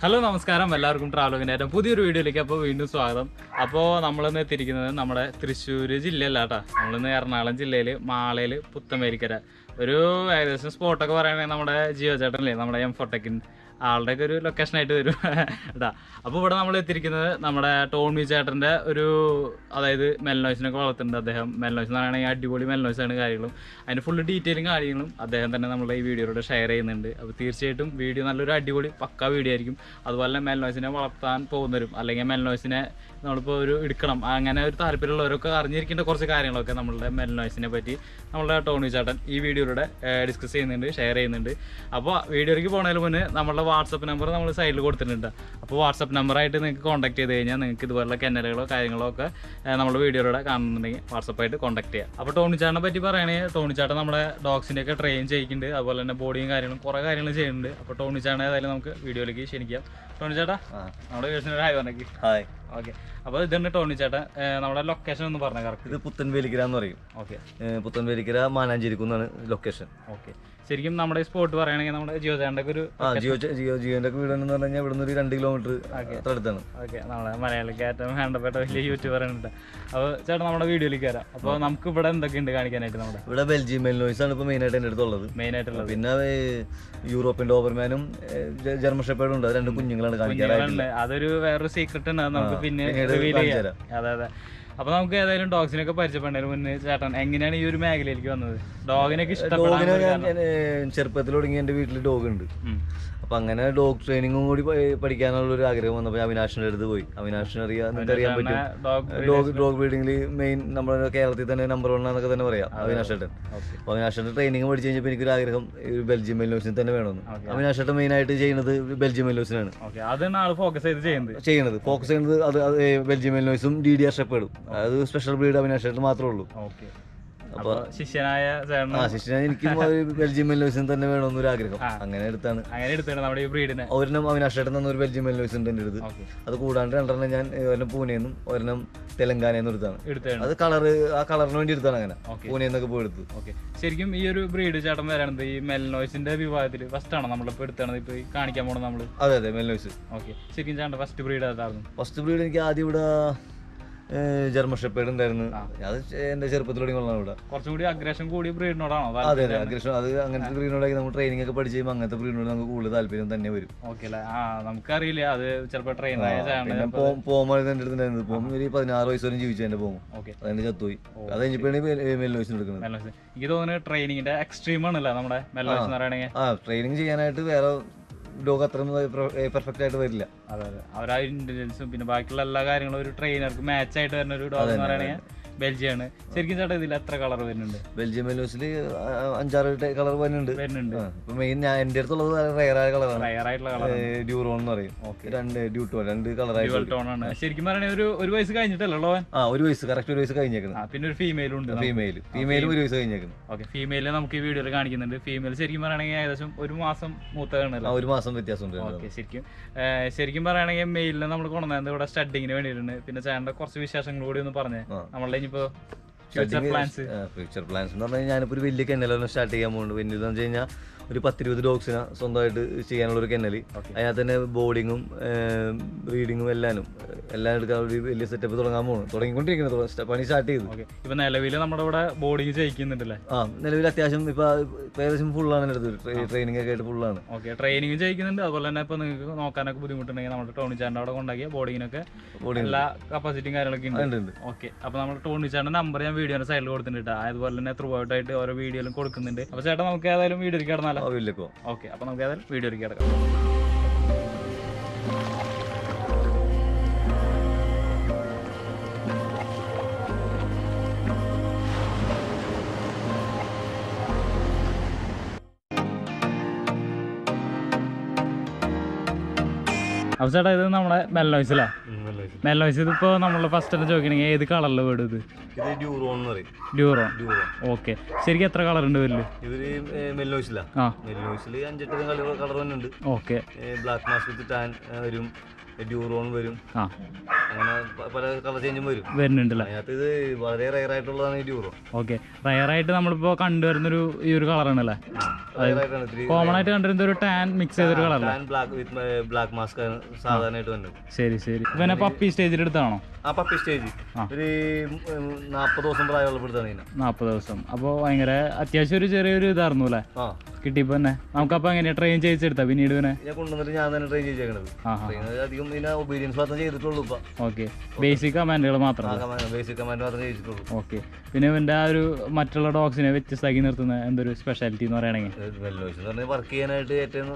Hello നമസ്കാരം എല്ലാവർക്കും ട്രാവലിങ്ങിൻ്റെ ഏറ്റവും പുതിയൊരു വീഡിയോയിലേക്ക് അപ്പോൾ വീണ്ടും സ്വാഗതം അപ്പോൾ നമ്മളിന്ന് എത്തിയിരിക്കുന്നത് നമ്മുടെ തൃശ്ശൂർ ജില്ലയല്ല കേട്ടോ നമ്മളിന്ന് എറണാകുളം ജില്ലയിൽ മാളയിൽ പുത്തമേരിക്കര ഒരു ഏകദേശം സ്പോട്ടൊക്കെ പറയുകയാണെങ്കിൽ നമ്മുടെ ജിയോ ചേട്ടനല്ലേ നമ്മുടെ എം ഫോട്ടക്കിൻ ആളുടെ ഒക്കെ ഒരു ലൊക്കേഷൻ ആയിട്ട് വരും കേട്ടാ അപ്പോൾ ഇവിടെ നമ്മൾ എത്തിയിരിക്കുന്നത് നമ്മുടെ ടോണി ചേട്ടൻ്റെ ഒരു അതായത് മെൽനോയ്സിനൊക്കെ വളർത്തുന്നുണ്ട് അദ്ദേഹം മെൽനോയ്സ് എന്ന് പറയുകയാണെങ്കിൽ അടിപൊളി മെൽനോയ്സ് ആണ് കാര്യങ്ങളും അതിൻ്റെ ഫുള്ള് ഡീറ്റെയിലും കാര്യങ്ങളും അദ്ദേഹം തന്നെ നമ്മുടെ ഈ വീഡിയോയിലൂടെ ഷെയർ ചെയ്യുന്നുണ്ട് അപ്പോൾ തീർച്ചയായിട്ടും വീഡിയോ നല്ലൊരു അടിപൊളി പക്ക വീഡിയോ ആയിരിക്കും അതുപോലെ തന്നെ മെൽനോയ്സിനെ വളർത്താൻ പോകുന്നവരും അല്ലെങ്കിൽ മെൽനോയ്സിനെ നമ്മളിപ്പോൾ ഒരു എടുക്കണം അങ്ങനെ ഒരു താല്പര്യമുള്ളവരൊക്കെ അറിഞ്ഞിരിക്കേണ്ട കുറച്ച് കാര്യങ്ങളൊക്കെ നമ്മളുടെ മെൽനോയ്സിനെ പറ്റി നമ്മളുടെ ടോണി ചേട്ടൻ ഈ വീഡിയോയിലൂടെ ഡിസ്കസ് ചെയ്യുന്നുണ്ട് ഷെയർ ചെയ്യുന്നുണ്ട് അപ്പോൾ വീഡിയോയിലേക്ക് പോകുന്നതിന് മുന്നേ നമ്മളുടെ വാട്സപ്പ് നമ്പർ നമ്മൾ സൈഡിൽ കൊടുത്തിട്ടുണ്ട് അപ്പോൾ വാട്സപ്പ് നമ്പറായിട്ട് നിങ്ങൾക്ക് കോൺടാക്ട് ചെയ്ത് കഴിഞ്ഞാൽ നിങ്ങൾക്ക് ഇതുപോലുള്ള കെന്നലുകളോ കാര്യങ്ങളോ ഒക്കെ ഏഹ്, നമ്മുടെ വീഡിയോയിലൂടെ കാണുന്നുണ്ടെങ്കിൽ വാട്സപ്പായിട്ട് കോൺടാക്ട് ചെയ്യാം അപ്പോൾ ടോണിച്ചാട്ടിനെ പറ്റി പറയുകയാണെങ്കിൽ ടോണിച്ചാട്ടൻ നമ്മുടെ ഡോഗ്സിൻ്റെ ഒക്കെ ട്രെയിൻ ചെയ്യിക്കുന്നുണ്ട് അതുപോലെ തന്നെ ബോഡിയും കാര്യങ്ങളും കുറേ കാര്യങ്ങൾ ചെയ്യുന്നുണ്ട് അപ്പോൾ ടോണിച്ചാട്ടനെ ഏതായാലും നമുക്ക് വീഡിയോയിലേക്ക് ക്ഷണിക്കാം ടോണിച്ചാട്ടാ നമ്മുടെ വീഴ്ച ഹായ് പറഞ്ഞേക്ക് ഹായ് ഓക്കെ അപ്പോൾ ഇതുണ്ട് ടോണിച്ചാട്ടൻ ഏഹ്, നമ്മുടെ ലൊക്കേഷൻ ഒന്ന് പറഞ്ഞ കറക്റ്റ് ഇത് പുത്തൻവേലിക്കര എന്ന് പറയും ഓക്കെ ഏ, പുത്തൻവേലിക്കര മാനാഞ്ചേരിക്കുന്നാണ് ലൊക്കേഷൻ ഓക്കെ ശരിക്കും നമ്മുടെ ഈ സ്പോട്ട് പറയുകയാണെങ്കിൽ നമ്മുടെ ജിയോ ചേട്ടൻ്റെ ഒക്കെ ഒരു ആ ജിയോ ചെ- ജിയോ ജിയോന്റെ ഒക്കെ വീടെന്ന് പറഞ്ഞു കഴിഞ്ഞാൽ ഇവിടുന്ന് ഒരു രണ്ട് കിലോമീറ്റർ അത്ര അടുത്താണ് ഓക്കെ നമ്മളെ മലയാളിക്ക് ഏറ്റവും വേണ്ടപ്പെട്ട വലിയ യൂട്യൂബർ ഉണ്ട് അപ്പോൾ ചേട്ടാ നമ്മുടെ വീഡിയോയിലേക്ക് വരാം അപ്പോൾ നമുക്ക് ഇവിടെ എന്തൊക്കെയുണ്ട് കാണിക്കാനായിട്ട് നമ്മുടെ ഇവിടെ ബെൽജിയം മെൽനോയ്സ് ആണ് ഇപ്പോൾ മെയിനായിട്ട് എൻ്റെ അടുത്തുള്ളത് മെയിൻ ആയിട്ടുള്ളത് പിന്നെ ഏ, യൂറോപ്യൻ ഡോബർമാനും ഏ, ജ- ജർമ്മൻ ഷെപ്പേർഡും ഉണ്ട് അത് രണ്ട് കുഞ്ഞുങ്ങളാണ് കാണിക്കാറായിട്ടില്ല കുഞ്ഞുങ്ങളുണ്ട്. അതൊരു വേറൊരു സീക്രട്ട് ഉണ്ട് അത് നമുക്ക് പിന്നെ പിന്നീട് റിവീൽ കാണിച്ചു ചെയ്യാം അതെ അതെ അപ്പൊ നമുക്ക് ഏതായാലും ഡോഗ്സിനൊക്കെ പരിചയപ്പെടുന്നതിന് മുന്നേ ചേട്ടൻ എങ്ങനെയാണ് ഈ ഒരു മേഖലയിലേക്ക് വന്നത് ഡോഗിനൊക്കെ ഇഷ്ടപ്പെടാൻ ഡോഗിനെ ഒരു ഞാൻ കാരണം? ഞാൻ, ഏ, ചെറുപ്പത്തിൽ തുടങ്ങി എൻ്റെ വീട്ടിൽ ഡോഗ് ഉണ്ട് ഉം. അപ്പൊ അങ്ങനെ ഡോഗ് ട്രെയിനിങ്ങും കൂടി പ- പഠിക്കാനുള്ള ഒരു ആഗ്രഹം വന്നപ്പോൾ അവിനാഷിന്റെ അടുത്ത് പോയി അവിനാഷിനെ അറിയാം നിങ്ങൾക്ക് അറിയാൻ പറ്റും ഡോഗ് ഡോഗ് ഡോഗ് ബ്രീഡിംഗിൽ മെയിൻ നമ്മുടെ കേരളത്തിൽ തന്നെ നമ്പർ വൺ എന്നൊക്കെ തന്നെ പറയാം അവിനാഷ് ഏട്ടൻ ഓക്കെ അപ്പോൾ അവിനാഷ് ഏട്ടൻ ട്രെയിനിങ് പഠിച്ചു കഴിഞ്ഞപ്പോൾ എനിക്കൊരു ആഗ്രഹം ഒരു ബെൽജിയം മെല്ലോസിന് തന്നെ വേണമെന്ന് Okay. അവിനാഷ് ഏട്ടൻ മെയിൻ ആയിട്ട് ചെയ്യുന്നത് ബെൽജിയം മെല്ലോസിനാണ് ഓക്കെ അതാണ് ആള് ഫോക്കസ് ചെയ്ത് ചെയ്യുന്നത് ചെയ്യുന്നത് ഫോക്കസ് ചെയ്യുന്നത് അത് അത് ബെൽജിയം മെല്ലോസും ഡി ഡി ആർ ഷെപ്പേർഡും അത് സ്പെഷ്യൽ ബ്രീഡ് അവിനാഷ് ഏട്ടൻ മാത്രമേ ഉള്ളൂ ഓക്കെ അപ്പൊ ശിഷ്യനായ ചേട്ടൻ ആ ശിഷ്യനെ എനിക്കും ഒരു ബെൽജിയം മെല്ലോസിന് തന്നെ വേണമെന്നൊരു ആഗ്രഹം ആ. അങ്ങനെ എടുത്താണ് അങ്ങനെ എടുത്തിട്ട് നമ്മുടെ ഈ ബ്രീഡിനെ ഒരെണ്ണം അവിനാഷ് ഏട്ടൻ തന്ന ഒരു ബെൽജിയം മെല്ലോസ് ഉണ്ട് എൻ്റെ അടുത്ത് ഓക്കെ അത് കൂടാണ്ട് രണ്ടെണ്ണം ഞാൻ ഏ, ഒരെണ്ണം പൂനെന്നും ഒരെണ്ണം തെലങ്കാനയിൽ എടുത്താണ് എടുത്തിട്ടുണ്ട് അത് കളറ് ആ കളറിന് വേണ്ടി എടുത്താണ് അങ്ങനെ ഓക്കെ പൂനെയിൽ നിന്നൊക്കെ പോയി എടുത്തു ഓക്കെ ശരിക്കും ഈ ഒരു ബ്രീഡ് ചേട്ടൻ വരാണത് ഈ മെൽനോയ്സിന്റെ വിഭാഗത്തിൽ ഫസ്റ്റ് ആണോ നമ്മളിപ്പോ എടുത്താണ് ഇപ്പൊ ഈ കാണിക്കാൻ പോണത് നമ്മള് അതെ അതെ മെല്ലോസ് ഓക്കെ ശരിക്കും ചേട്ടൻ ഫസ്റ്റ് ബ്രീഡ് ഏതായിരുന്നു ഫസ്റ്റ് ബ്രീഡ് എനിക്ക് ആദ്യം ഇവിടെ ഏ, ജർമ്മൻ ഷെപ്പേഡ് ഉണ്ടായിരുന്നു ആ. അത് എന്റെ ചെറുപ്പത്തിൽ തുടങ്ങിയുള്ളതാണ് ഇവിടെ കുറച്ചും കൂടി അഗ്രഷൻ കൂടി ബ്രീഡിനോടാണോ അതെ അതെ അഗ്രഷൻ അത് അങ്ങനത്തെ ബ്രീഡിനോടൊക്കെ നമ്മൾ ട്രെയിനിങ് ഒക്കെ പഠിച്ച് കഴിയുമ്പോൾ അങ്ങനത്തെ ബ്രീഡിനോട് നമുക്ക് കൂടുതൽ താല്പര്യം തന്നെ വരും ഓക്കെ അല്ലേ ആ നമുക്കറിയില്ല അത് ചിലപ്പോ ട്രെയിൻ ആയ പിന്നെ ചേട്ടൻ പോകുമ്പോൾ എൻ്റെ അടുത്തുണ്ടായിരുന്നത് പോകും ഒരു പതിനാറ് വയസ്സ് വരെ ജീവിച്ചു എൻ്റെ പോകും ഓക്കെ അതെന്റെ ചത്തുപോയി അത് കഴിഞ്ഞപ്പോഴാണ് മെല്ലോസിന് എടുക്കുന്നത് മെല്ലോയ്സ് എനിക്ക് തോന്നുന്നു ട്രെയിനിങ്ങിന്റെ എക്സ്ട്രീം ആണല്ലേ നമ്മുടെ മെല്ലോയ്സ് എന്ന് പറയുകയാണെങ്കിൽ ആ ട്രെയിനിങ് ചെയ്യാനായിട്ട് വേറെ ഡോഗ് അത്ര പെർഫെക്റ്റ് ആയിട്ട് വരില്ല അതെ അതെ അവരാ ഇന്റലിജൻസും പിന്നെ ബാക്കിയുള്ള എല്ലാ കാര്യങ്ങളും ഒരു ട്രെയിനർക്ക് മാച്ച് ആയിട്ട് വരുന്ന ഒരു ഡോഗ് എന്ന് പറയുകയാണെങ്കിൽ ബെൽജിയാണ് ശരിക്കും ചേട്ടാ ഇതിൽ എത്ര കളർ വരുന്നുണ്ട് ബെൽജിയം മെല്ലോസിൽ അഞ്ചാറ് കളർ വരുന്നുണ്ട് വരുന്നുണ്ട് ഇപ്പൊ മെയിൻ ഞാൻ എൻ്റെ അടുത്തുള്ളത് റയറായ കളറാണ് റയർ ആയിട്ടുള്ള കളർ ഡ്യൂറോൺ എന്ന് പറയും ഓക്കെ രണ്ട് ഡ്യൂട്ടോ രണ്ട് കളറായിട്ട് ടോൺ ആണ് ശരിക്കും പറയുകയാണെങ്കിൽ ഒരു ഒരു വയസ്സ് കഴിഞ്ഞിട്ടല്ലോ അവൻ ആ ഒരു വയസ്സ് കറക്റ്റ് ഒരു വയസ്സ് കഴിഞ്ഞേക്കണം ആ പിന്നെ ഒരു ഫീമെയിലും ഉണ്ട് ഫീമെയിൽ ഫീമെയിലും ഒരു വയസ്സ് കഴിഞ്ഞേക്കണം ഓക്കെ ഫീമെയിലെ നമുക്ക് ഈ വീഡിയോയിൽ കാണിക്കുന്നുണ്ട് ഫീമെയിൽ ശരിക്കും പറയുകയാണെങ്കിൽ ഏകദേശം ഒരു മാസം ആ മൂത്തതാണല്ലോ ഒരു മാസം വ്യത്യാസമുണ്ട് രണ്ടും. ഓക്കെ ശരിക്കും ഏഹ് ശരിക്കും പറയുകയാണെങ്കിൽ മെയിലിൽ നമ്മൾ കൊണ്ടുവന്നത് ഇവിടെ സ്റ്റഡിങ്ങിന് വേണ്ടിയിട്ടുണ്ട് പിന്നെ ചേട്ടൻ്റെ കുറച്ച് വിശേഷങ്ങൾ കൂടി ഒന്ന് പറഞ്ഞേ ആ. നമ്മളുടെ ഇനിയിപ്പോ ഫ്യൂച്ചർ പ്ലാൻസ് ഫ്യൂച്ചർ പ്ലാൻസ് എന്ന് പറഞ്ഞാൽ ഞാനിപ്പോൾ ഒരു വലിയ കെന്നലാണ് സ്റ്റാർട്ട് ചെയ്യാൻ പോകുന്നുണ്ട് വലിയതെന്ന് വെച്ച് കഴിഞ്ഞാൽ ഒരു പത്തിരുപത് ഡോഗ്സിനെ സ്വന്തമായിട്ട് ചെയ്യാനുള്ള ഒരു കെന്നൽ Okay. അതിനകത്ത് തന്നെ ബോർഡിങ്ങും ബ്രീഡിങ്ങും എല്ലാനും എല്ലാം എടുക്കാൻ ഒരു വലിയ സെറ്റപ്പ് തുടങ്ങാൻ പോകുന്നു തുടങ്ങിക്കൊണ്ടിരിക്കുന്നത് സ്റ്റ- പണി സ്റ്റാർട്ട് ചെയ്തു ഓക്കെ ഇപ്പൊ നിലവിൽ നമ്മുടെ ഇവിടെ ബോർഡിങ് ചെയ്യിക്കുന്നുണ്ടല്ലേ ആ നിലവിൽ അത്യാവശ്യം ഇപ്പൊ ഇപ്പൊ ഏകദേശം ഫുള്ളാണ് എൻ്റെ അടുത്ത് ട്രെയിനിങ് ഒക്കെ ആയിട്ട് ഫുള്ളാണ് ഓക്കെ ട്രെയിനിങ് ചെയ്യിക്കുന്നുണ്ട് അതുപോലെ തന്നെ ഇപ്പൊ നിങ്ങൾക്ക് നോക്കാനൊക്കെ ബുദ്ധിമുട്ടുണ്ടെങ്കിൽ നമ്മുടെ ടോണി ചാൻ്റെ അവിടെ കൊണ്ടാക്കിയ ബോർഡിങ്ങിനൊക്കെ ബോർഡിങ് എല്ലാ കപ്പാസിറ്റിയും കാര്യങ്ങളൊക്കെ ഉണ്ട് ഉണ്ട് ഉണ്ട് ഓക്കെ അപ്പൊ നമ്മുടെ ടോണി ചാൻ്റെ നമ്പർ ഞാൻ വീഡിയോയുടെ സൈഡിൽ കൊടുത്തിട്ടുണ്ട് ട്ടോ. അതുപോലെ തന്നെ ത്രൂ ഔട്ട് ആയിട്ട് ഓരോ വീഡിയോയിലും കൊടുക്കുന്നുണ്ട് അപ്പൊ ചേട്ടാ നമുക്ക് ഏതായാലും വീഡിയോയിലേക്ക് കിടന്നാലോ ആ വീട്ടിലേക്കോ ഓക്കെ അപ്പൊ നമുക്ക് ഏതായാലും വീഡിയോയിലേക്ക് കിടക്കാം അപ്പൊ ചേട്ടാ ഇത് നമ്മുടെ മെല്ലോയ്സിലാ മെല്ലോയ്സ് ഇതിപ്പോ നമ്മള് ഫസ്റ്റ് തന്നെ ചോദിക്കണെങ്കിൽ ഏത് കളറിലെ വീട് ഇത് ഇത് ഡ്യൂറോൺ എന്ന് പറയും ഡ്യൂറോ ഡ്യൂറോൺ ഓക്കെ ശരിക്കും എത്ര കളർ ഉണ്ട് വരില്ല ഇവര് മെല്ലോസിലാ ആ മെല്ലോസിൽ അഞ്ചെട്ട് കളർ കളർ തന്നെ ഉണ്ട് okay black mask with tan വരും ഡ്യൂറോൺ വരും ആ അങ്ങനെ പ- പല കളർ ചേഞ്ചും വരും വരുന്നുണ്ടല്ലേ അതിനകത്ത് ഇത് വളരെ റയർ ആയിട്ടുള്ളതാണ് ഈ ഡ്യൂറോ ഓക്കെ റയറായിട്ട് നമ്മളിപ്പോ കണ്ടുവരുന്നൊരു ഈ ഒരു കളറാണല്ലേ റയർ ആയിട്ടാണ് ഇത്തിരി കോമൺ ആയിട്ട് കണ്ടുവരുന്ന ഒരു ടാൻ മിക്സ് ചെയ്തൊരു കളറല്ലേ tan black with black mask ആണ് സാധാരണയായിട്ട് വരുന്നത് ശരി ശരി ഇവനെ പപ്പി സ്റ്റേജിൽ എടുത്താണോ ആ പപ്പി സ്റ്റേജ് ഒരു നാൽപ്പത് ദിവസം പ്രായമുള്ളപ്പെടുത്താണ് ഇതിനെ നാൽപ്പത് ദിവസം അപ്പോൾ ഭയങ്കര അത്യാവശ്യം ഒരു ചെറിയൊരു ഇതായിരുന്നു അല്ലേ ആ കിട്ടിയപ്പോ തന്നെ നമുക്കപ്പോൾ എങ്ങനെയാ ട്രെയിൻ ചെയ്തെടുത്താ പിന്നീട് ഇവനെ ഞാൻ കൊണ്ടുവന്നിട്ട് ഞാൻ തന്നെ ട്രെയിൻ ചെയ്തേക്കണത് ആ ആ ട്രെയിൻ അധികം ഇതിനെ ഒബീഡിയൻസ് മാത്രം ചെയ്തിട്ടുള്ളൂ ഇപ്പൊ ഓക്കെ ബേസിക് കമാൻഡുകൾ മാത്രം ബേസിക് കമാൻഡ് മാത്രം ചെയ്തിട്ടുള്ളൂ ഓക്കെ പിന്നെ ഇവന്റെ ആ ഒരു മറ്റുള്ള ഡോഗ്സിനെ വ്യത്യസ്തമാക്കി നിർത്തുന്ന എന്തൊരു സ്പെഷ്യാലിറ്റി എന്ന് പറയുകയാണെങ്കിൽ മെല്ലോയ്സ് എന്ന് പറഞ്ഞാൽ വർക്ക് ചെയ്യാനായിട്ട് ഏറ്റവും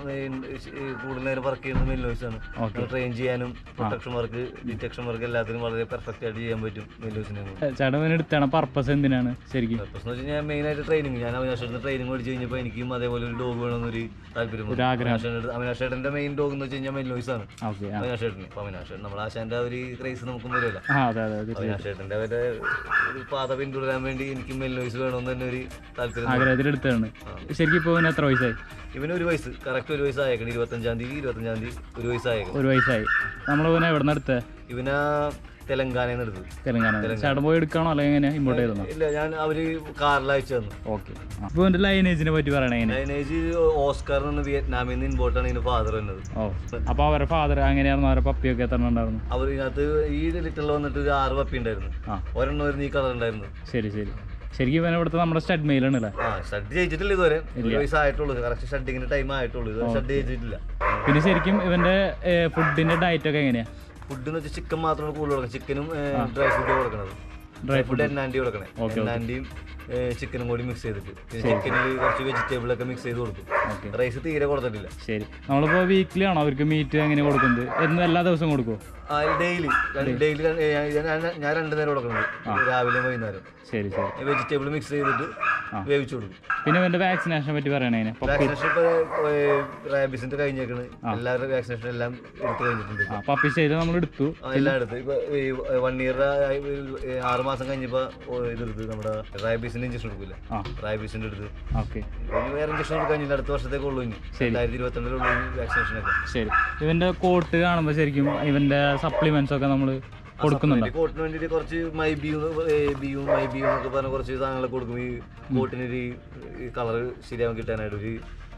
കൂടുതൽ നേരം വർക്ക് ചെയ്യുന്നത് മെല്ലോയ്സ് ആണ് ട്രെയിൻ ചെയ്യാനും പ്രൊട്ടക്ഷൻ വർക്ക് ഡിറ്റക്ഷൻ വർക്ക് എല്ലാത്തിനും വളരെ പെർഫെക്റ്റ് ആയിട്ട് ചെയ്യാൻ പറ്റും മെല്ലോയ്സിനെ ചേട്ടൻ ഇവനെ എടുത്താണ് പർപ്പസ് എന്തിനാണ് ശരിക്കും പർപ്പസ് എന്ന് വെച്ചാൽ ഞാൻ മെയിൻ ആയിട്ട് ട്രെയിനിങ് ഞാൻ അവിനാശേട്ടന് ട്രെയിനിങ് പഠിച്ചു കഴിഞ്ഞപ്പോൾ എനിക്കും അതേപോലെ ഒരു ഡോഗ് വേണമെന്നൊരു താല്പര്യം വന്നു. അവിനാശേട്ടൻ്റെ അവിനാശേട്ടൻ്റെ മെയിൻ ഡോഗ് എന്ന് വെച്ച് കഴിഞ്ഞാൽ മെല്ലോയ്സ് ആണ് ഓക്കെ ആ അവിനാശേട്ടന് അപ്പോൾ അവിനാശേട്ടൻ നമ്മൾ ആശാന്റെ ആ ഒരു ക്രൈസ് നമുക്കും വരില്ല ആ അതെ അതെ അതെ അവിനാശേട്ടൻ്റെ അവരുടെ ഒരു പാത പിന്തുടരാൻ വേണ്ടി എനിക്ക് മെല്ലോയ്സ് വേണമെന്ന് തന്നെ ഒരു താല്പര്യം തോന്നി. ആഗ്രഹത്തിൽ എടുത്തതാണ് ശരിക്കും ഇപ്പോൾ ഇവന് എത്ര വയസ്സായി ഇവന് ഒരു വയസ്സ് കറക്റ്റ് ഒരു വയസ്സ് ആയേക്കണം ഇരുപത്തഞ്ചാം തീയതി ഇരുപത്തഞ്ചാം തീയതി ഒരു വയസ്സ് ആയേക്കണം ഒരു വയസ്സായി നമ്മൾ ഇവനെ എവിടെ നിന്ന് എടുത്തത് ഇവനാ തെലങ്കാനയിൽ നിന്ന് എടുത്തത് തെലങ്കാന ചേട്ടൻ പോയി എടുക്കണോ അല്ലെങ്കിൽ എങ്ങനെയാ ഇമ്പോർട്ട് ചെയ്തോ ഇല്ല ഞാൻ അവര് കാറിൽ അയച്ചു തന്നു ഓക്കെ അപ്പോൾ ഇവന്റെ ലൈനേജിനെ പറ്റി പറയണേ എങ്ങനെ ലൈനേജ് ഓസ്കാർ എന്ന് വിയറ്റ്നാമിൽ നിന്ന് ഇമ്പോർട്ടാണ് ഇതിന് ഫാദർ വന്നത് ഓ അപ്പോൾ അവരുടെ ഫാദർ എങ്ങനെയായിരുന്നു അവരുടെ പപ്പിയൊക്കെ എത്ര എണ്ണം ഉണ്ടായിരുന്നു അവർ ഇതിനകത്ത് ഈ ലിറ്ററിൽ വന്നിട്ട് ഒരു ആറ് പപ്പി ഉണ്ടായിരുന്നു ആ ഒരെണ്ണം വരുന്ന ഈ കളർ ഉണ്ടായിരുന്നു ശരി ശരി ശരിക്കും ഇവനെ ഇവിടുത്തെ നമ്മുടെ സ്റ്റഡ് മെയിലാണല്ലേ ആ ഷഡ് ജയിച്ചിട്ടില്ല ഇതുവരെ ഒരു വയസ്സായിട്ടുള്ളൂ കറക്റ്റ് ഷഡിങ്ങിന്റെ ടൈം ആയിട്ടുള്ളൂ ഇത് ഷഡ് ജയിച്ചിട്ടില്ല പിന്നെ ശരിക്കും ഇവന്റെ ഫുഡിന്റെ ഡയറ്റ് ഒക്കെ എങ്ങനെയാ ഫുഡ് എന്ന് വെച്ചാൽ ചിക്കൻ മാത്രമാണ് കൂടുതൽ കൊടുക്കുന്നത് ചിക്കനും ഡ്രൈ ഫുഡ് കൊടുക്കണത് ഡ്രൈ ഫുഡ് എണ്ണാണ്ടി കൊടുക്കണേ എണ്ണാണ്ടിയും ചിക്കനും കൂടി മിക്സ് ചെയ്തിട്ട് ചിക്കനിൽ കുറച്ച് വെജിറ്റബിൾ ഒക്കെ മിക്സ് ചെയ്ത് കൊടുക്കും ഓക്കെ റൈസ് തീരെ കൊടുത്തിട്ടില്ല ശരി നമ്മളിപ്പോൾ വീക്ക്ലി ആണോ അവർക്ക് മീറ്റ് എങ്ങനെ കൊടുക്കുന്നത് എന്നും എല്ലാ ദിവസവും കൊടുക്കുമോ ഡെയിലി ഡെയിലി ഞാൻ രണ്ടു നേരം കൊടുക്കുന്നത് രാവിലെ വൈകുന്നേരം ശരി ശരി വെജിറ്റബിൾ മിക്സ് ചെയ്തിട്ട് വേവിച്ചു കൊടുക്കും പിന്നെ ഇവന്റെ വാക്സിനേഷനെ പറ്റി പറയണേ പപ്പി വാക്സിനേഷൻ ഇപ്പൊ റാബിസിന്റെ കഴിഞ്ഞേക്കണ് എല്ലാവരുടെ വാക്സിനേഷൻ എല്ലാം എടുത്തു കഴിഞ്ഞിട്ടുണ്ട് ആ പപ്പി ചെയ്ത് നമ്മൾ എടുത്തു ആ, എല്ലാം എടുത്ത് ഇപ്പൊ വൺ ഇയർ ആറ് മാസം കഴിഞ്ഞപ്പോ ഓ, ഇതെടുത്ത് നമ്മുടെ റാബീസിന്റെ ഇഞ്ചക്ഷൻ എടുക്കില്ല ആ റാബീസിന്റെ എടുത്ത് ഓക്കെ ഇനി വേറെ ഇഞ്ചക്ഷൻ എടുക്കാനില്ല അടുത്ത വർഷത്തേക്ക് ഉള്ളൂ ഇനി രണ്ടായിരത്തി ഇരുപത്തിരണ്ടിലുള്ളൂ വാക്സിനേഷൻ ഒക്കെ ശരി ഇവന്റെ കോട്ട് കാണുമ്പോൾ ശരിക്കും ഇവന്റെ സപ്ലിമെന്റ്സ് ഒക്കെ നമ്മൾ കൊടുക്കുന്നുണ്ടോ ഈ കോട്ടിന് വേണ്ടിയിട്ട് കുറച്ച് മൈ ബിയു ബിയു മൈ ബിയു എന്നൊക്കെ പറഞ്ഞ കുറച്ച് സാധനങ്ങളൊക്കെ കൊടുക്കും ഈ കോട്ടിനൊരു കളർ ശരിയാവാൻ കിട്ടാനായിട്ട് ഒരു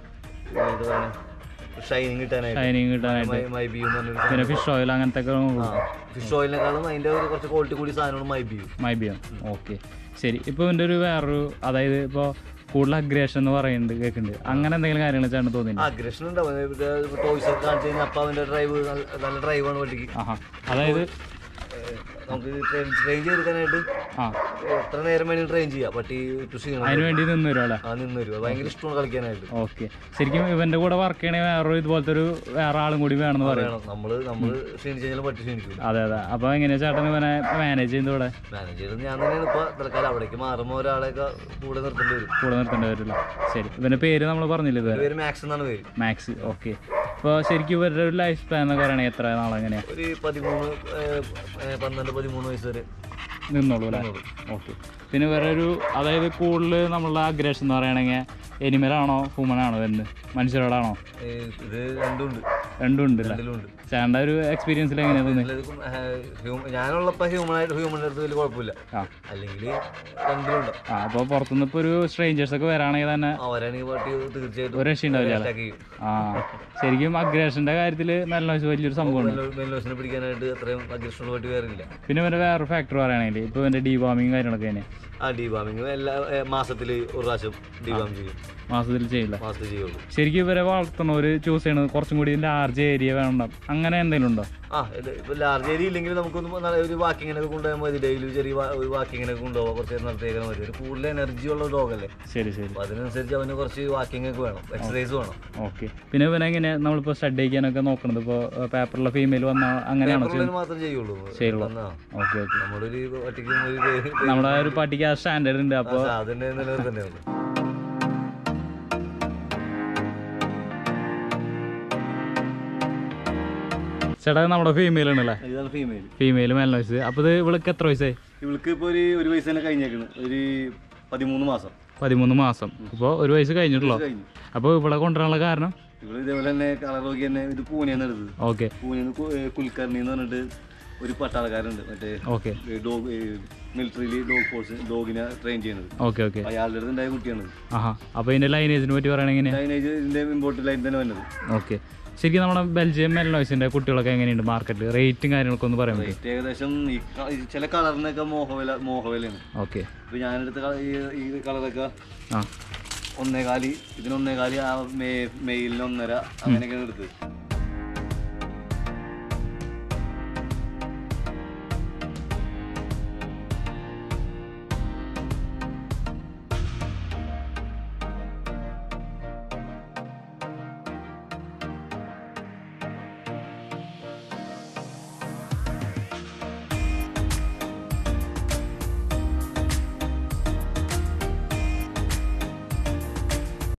ഇത് പറയണേ ഷൈനിങ് കിട്ടാനായിട്ട് ഷൈനിങ് കിട്ടാനായിട്ട് മൈ മൈ ബിയു എന്ന് പറഞ്ഞൊരു പിന്നെ ഫിഷ് ഓയിൽ അങ്ങനത്തെ ഒക്കെ ഫിഷ് ഓയിലിനെക്കാളും അതിന്റെ ഒരു കുറച്ച് ക്വാളിറ്റി കൂടി സാധനമാണ് മൈ ബിയു മൈബിയം ഓക്കെ ശരി ഇപ്പോൾ ഇതിൻ്റെ ഒരു വേറൊരു അതായത് ഇപ്പോൾ കൂടുതൽ അഗ്രേഷൻ എന്ന് പറയുന്നുണ്ട് കേൾക്കുന്നുണ്ട് അങ്ങനെ എന്തെങ്കിലും കാര്യങ്ങൾ ചേട്ടൻ തോന്നിയില്ല അഗ്രഷൻ ഉണ്ടാവും ടോയ്സ് ഒക്കെ കാണിച്ചു കഴിഞ്ഞാൽ അപ്പൊ അവന്റെ ഡ്രൈവ് നല്ല ഡ്രൈവാണ് വണ്ടിക്ക് ആഹാ അതായത് ഏഹ് നമുക്ക് ട്രെയിൻ ചെയ്തെടുക്കാനായിട്ട് ആ എത്ര നേരം വേണമെങ്കിലും ട്രെയിൻ ചെയ്യാം പട്ടി ടു ക്ഷീണം അതിന് വേണ്ടി നിന്ന് വരും അല്ലേ ആ നിന്ന് വരും ഭയങ്കര ഇഷ്ടമാണ് കളിക്കാനായിട്ട് ഓക്കെ ശരിക്കും ഇവന്റെ കൂടെ വർക്ക് ചെയ്യണേ വേറൊരു ഇതുപോലത്തെ ഒരു വേറെ ആളും കൂടി വേണമെന്ന് പറയും വേണം നമ്മള് നമ്മള് ക്ഷീണിച്ചു കഴിഞ്ഞാൽ പട്ടി ക്ഷീണിക്കില്ല അതെ അതെ അപ്പോൾ എങ്ങനെയാ ചേട്ടൻ ഇവനെ മാനേജ് ചെയ്യുന്നത് ഇവിടെ മാനേജ് ചെയ്തത് ഞാൻ തന്നെയാണ് ഇപ്പൊ തൽക്കാലം അവിടേക്ക് മാറുമ്പോൾ ഒരാളെയൊക്കെ കൂടെ നിർത്തേണ്ടി വരും കൂടെ നിർത്തേണ്ടി വരില്ല ശരി ഇവന്റെ പേര് നമ്മൾ പറഞ്ഞില്ല ഇതുവരെ പേര് മാക്സ് എന്നാണ് പേര് മാക്സ് ഓക്കെ അപ്പോൾ ശരിക്കും ഇവരുടെ ഒരു ലൈഫ് സ്പാൻ എന്നൊക്കെ പറയണേ എത്ര നാളെങ്ങനെയാ ഒരു പതിമൂന്ന് ഏഹ്, ഏഹ്, പന്ത്രണ്ട് പതിമൂന്ന് വയസ്സ് വരെ നിന്നോളൂ അല്ലേ ഓക്കെ പിന്നെ വേറെ ഒരു അതായത് കൂടുതൽ നമ്മളുടെ അഗ്രേഷൻ എന്ന് പറയണെങ്കിൽ എനിമലാണോ ഹ്യൂമനാണോ എന്ന് മനുഷ്യരോടാണോ ഏഹ്, ഇത് രണ്ടും ഉണ്ട് രണ്ടും ഉണ്ട് അല്ലേ രണ്ടിലും ഉണ്ട് ചേട്ടൻ്റെ ഒരു എക്സ്പീരിയൻസിൽ എങ്ങനെയാ തോന്നി എല്ലാവർക്കും, ഏഹ്, ഹ്യൂമ- ഞാനുള്ളപ്പോ ഹ്യൂമൺ ആയിട്ട് ഹ്യൂമൻ്റെ അടുത്ത് വലിയ കുഴപ്പമില്ല ആ അല്ലെങ്കിൽ രണ്ടിലുണ്ട് ആ അപ്പോൾ പുറത്തുനിന്ന് ഇപ്പോൾ ഒരു സ്ട്രേഞ്ചേഴ്സ് ഒക്കെ വരാണെങ്കിൽ തന്നെ അവരാണെങ്കിൽ പാട്ടി തീർച്ചയായിട്ടും ഒരു രക്ഷയുണ്ടാവില്ല അല്ലേ attack ചെയ്യും ആ ശരിക്കും അഗ്രേഷൻ്റെ കാര്യത്തിൽ നല്ല വലിയൊരു സംഭവമാണ് മെല്ലോസിനെ പിടിക്കാനായിട്ട് അത്രയും അഗ്രഷനുള്ള പാട്ടി വേറെ ഇല്ല പിന്നെ ഇവൻ്റെ വേറെ ഫാക്ടർ പറയുകയാണെങ്കിൽ ഇപ്പോൾ ഇവൻ്റെ ഡീവാമിങ് കാര്യങ്ങളൊക്കെ തന്നെ ആ ഡീബാമിങ് എല്ലാ ഏഹ്, മാസത്തില് ഒരു പ്രാവശ്യം ഡീബാം ചെയ്യും മാസത്തിൽ ചെയ്യില്ല മാസത്തിൽ ചെയ്യുള്ളൂ ശരിക്കും ഇവരെ വളർത്തണവർ ചൂസ് ചെയ്യണത് കുറച്ചും കൂടി ലാർജ് ഏരിയ വേണം അങ്ങനെ എന്തെങ്കിലും ഉണ്ടോ ആ ഇത് ഇപ്പൊ ലാർജ് ഏരിയ ഇല്ലെങ്കിൽ നമുക്കൊന്ന് നല്ല ഒരു വാക്കിങ്ങിനൊക്കെ കൊണ്ടുപോയാൽ മതി ഡെയിലി ചെറിയ വാ- ഒരു വാക്കിങ്ങിനൊക്കെ കൊണ്ടുപോകാം കുറച്ച് നേരം നടത്തിയേക്കാൻ മതി ഒരു കൂടുതൽ എനർജി ഉള്ള ഡോഗല്ലേ ശരി ശരി അപ്പൊ അതിനനുസരിച്ച് അവന് കുറച്ച് വാക്കിംഗ് ഒക്കെ വേണം എക്സസൈസ് വേണം ഓക്കെ പിന്നെ ഇവനെ എങ്ങനെ നമ്മളിപ്പോൾ സ്റ്റഡി ചെയ്യാനൊക്കെ നോക്കണത് ഇപ്പോൾ പേപ്പറിലെ ഫീമെയിൽ വന്ന അങ്ങനെയാണോ ഉള്ളതിന് മാത്രം ചെയ്യുള്ളൂ ചെയ്യുള്ളൂ. എന്നാ, ഓക്കെ ഓക്കെ നമ്മളൊരു ഒറ്റയ്ക്ക് ഒരു പേ- നമ്മുടെ ഒരു പട്ടിക്ക് ആ സ്റ്റാൻഡേർഡ് ഉണ്ട് അപ്പോൾ ആ, അതിന്റെ നിലനിർത്തന്നെയാണ് ചേട്ടാ നമ്മുടെ ഫീമെയിൽ ആണല്ലേ ഇതാണ് ഫീമെയിൽ ഫീമെയിൽ മേൽ വയസ്സ് അപ്പോൾ ഇത് ഇവൾക്ക് എത്ര വയസ്സായി ഇവൾക്ക് ഇപ്പൊ ഒരു ഒരു വയസ്സ് തന്നെ കഴിഞ്ഞേക്കണ് ഒരു പതിമൂന്ന് മാസം പതിമൂന്ന് മാസം അപ്പോൾ ഒരു വയസ്സ് കഴിഞ്ഞിട്ടുള്ളൂ കഴിഞ്ഞു അപ്പോൾ ഇവിടെ കൊണ്ടുവരാനുള്ള കാരണം ഇവള് ഇതേപോലെ തന്നെ കളർ നോക്കി തന്നെ ഇത് പൂനെന്ന് എടുത്തത് ഓക്കെ പൂനെന്ന് കുൽക്കർണി എന്ന് പറഞ്ഞിട്ട് ഒരു പട്ടാളക്കാരുണ്ട് മറ്റേ ഓക്കെ ഡോഗ് മിലിറ്ററിയിൽ ഡോഗ് ഫോഴ്സ് ഡോഗിനെ ട്രെയിൻ ചെയ്യുന്നത് ഓക്കെ ഓക്കെ അയാളുടെ അടുത്ത് ഉണ്ടായ കുട്ടിയാണ് ആഹാ അപ്പോൾ ഇതിൻ്റെ ലൈനേജിനെ പറ്റി പറയുകയാണെങ്കിൽ എങ്ങനെയാണ് ലൈനേജ് ഇതിന്റെ ഇമ്പോർട്ട് ലൈൻ തന്നെ വന്നത് ഓക്കെ ശരിക്കും നമ്മുടെ ബെൽജിയം മെൽനോയ്സിൻ്റെ കുട്ടികളൊക്കെ എങ്ങനെയുണ്ട് മാർക്കറ്റിൽ റേറ്റും കാര്യങ്ങളൊക്കെ ഒന്ന് പറയാൻ പറ്റും റേറ്റ് ഏകദേശം ഈ ക- ഈ ചില കളറിനൊക്കെ മോഹവില മോഹവിലയാണ് ഓക്കെ ഇപ്പൊ ഞാനെടുത്ത കള- ഈ ഈ കളറൊക്കെ ആ ഒന്നേകാലി ഇതിനൊന്നേകാലി ആ മേ മെയിലിന് ഒന്നര അങ്ങനെയൊക്കെയാണ് എടുത്തത്